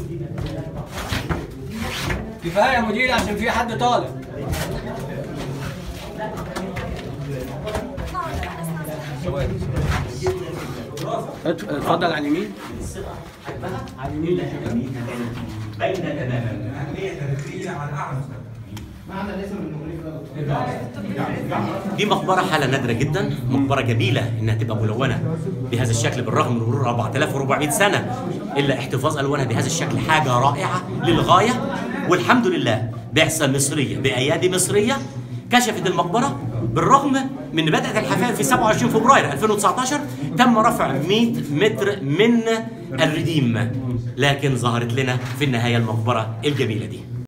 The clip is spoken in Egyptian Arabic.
كفايه يا مدير عشان في حد طالب اتفضل على اليمين على اليمين بين تماما دي مقبرة حالة نادرة جدا مقبرة جميلة إنها تبقى ملونة بهذا الشكل بالرغم من مرور 4400 سنة إلا احتفاظ ألوانها بهذا الشكل حاجة رائعة للغاية والحمد لله بعثة مصرية بأيادي مصرية كشفت المقبرة بالرغم من إن بدأت الحفائر في 27 فبراير 2019 تم رفع 100 متر من الرديم لكن ظهرت لنا في النهاية المقبرة الجميلة دي